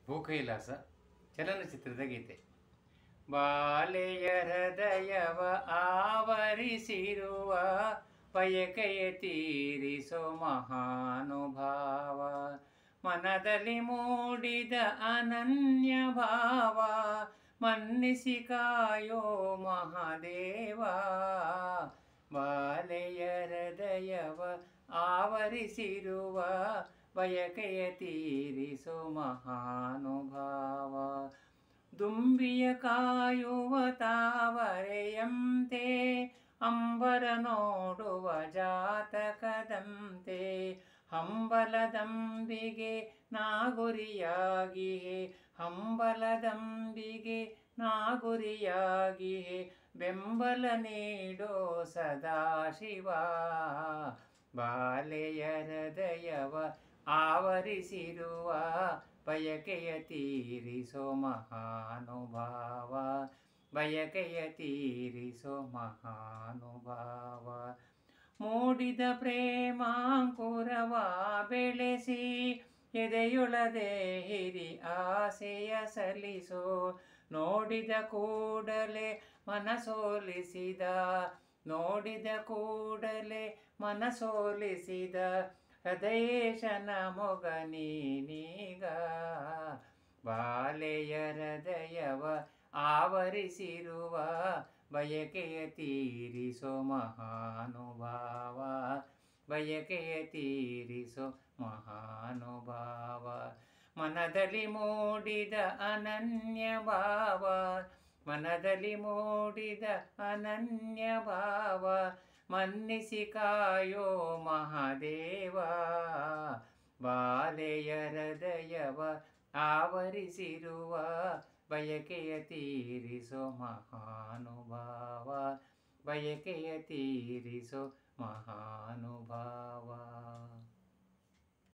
ಭೂಕೈಲಾಸ ಚಲನಚಿತ್ರದ ಗೀತೆ ಬಾಲೆಯ ಹೃದಯವ ಆವರಿಸಿರುವ ಬಯಕೆಯ ತೀರಿಸೋ ಮಹಾನುಭಾವ ಮನದಲ್ಲಿ ಮೂಡಿದ ಅನನ್ಯ ಭಾವ ಮನ್ನಿಸಿ ಕಾಯೋ ಮಹಾದೇವ ಬಾಲೆಯ ಹೃದಯವ ಆವರಿಸಿರುವ ಬಯಕೆಯ ತೀರಿಸೋ ಮಹಾನುಭಾವ ದುಂಬಿಯ ಕಾಯುವ ತಾವರೆಯಂತೆ ಅಂಬರ ನೋಡುವ ಜಾತಕದಂತೆ ಹಂಬಲದಂಬಿಗೆ ನಾಗುರಿಯಾಗಿಯೇ ಹಂಬಲದಂಬಿಗೆ ನಾಗುರಿಯಾಗಿಯೇ ಬೆಂಬಲ ನೀಡೋ ಸದಾಶಿವ ಬಾಲೆಯ ಹೃದಯವ ಆವರಿಸಿರುವ ಬಯಕೆಯ ತೀರಿಸೋ ಮಹಾನುಭಾವ ಬಯಕೆಯ ತೀರಿಸೋ ಮಹಾನುಭಾವ ಮೂಡಿದ ಪ್ರೇಮಾಂಕುರವ ಬೆಳೆಸಿ ಎದೆಯೊಳದೆ ಹಿರಿ ಆಸೆಯ ಸಲ್ಲಿಸೋ ನೋಡಿದ ಕೂಡಲೇ ಮನಸೋಲಿಸಿದ ನೋಡಿದ ಕೂಡಲೇ ಮನಸೋಲಿಸಿದ ಹೃದಯೇಶನ ಮೊಗ ನೀನೀಗ ಬಾಲೆಯ ಹೃದಯವ ಆವರಿಸಿರುವ ಬಯಕೆಯ ತೀರಿಸೋ ಮಹಾನುಭಾವ ಬಯಕೆಯ ತೀರಿಸೋ ಮಹಾನುಭಾವ ಮನದಲ್ಲಿ ಮೂಡಿದ ಅನನ್ಯ ಭಾವ ಮನದಲ್ಲಿ ಮೂಡಿದ ಅನನ್ಯ ಭಾವ ಮನ್ನಿಸಿ ಕಾಯೋ ಮಹಾದೇವ ಬಾಲೆಯ ಹೃದಯವ ಆವರಿಸಿರುವ ಬಯಕೆಯ ತೀರಿಸೋ ಮಹಾನುಭಾವ ಬಯಕೆಯ ತೀರಿಸೋ ಮಹಾನುಭಾವ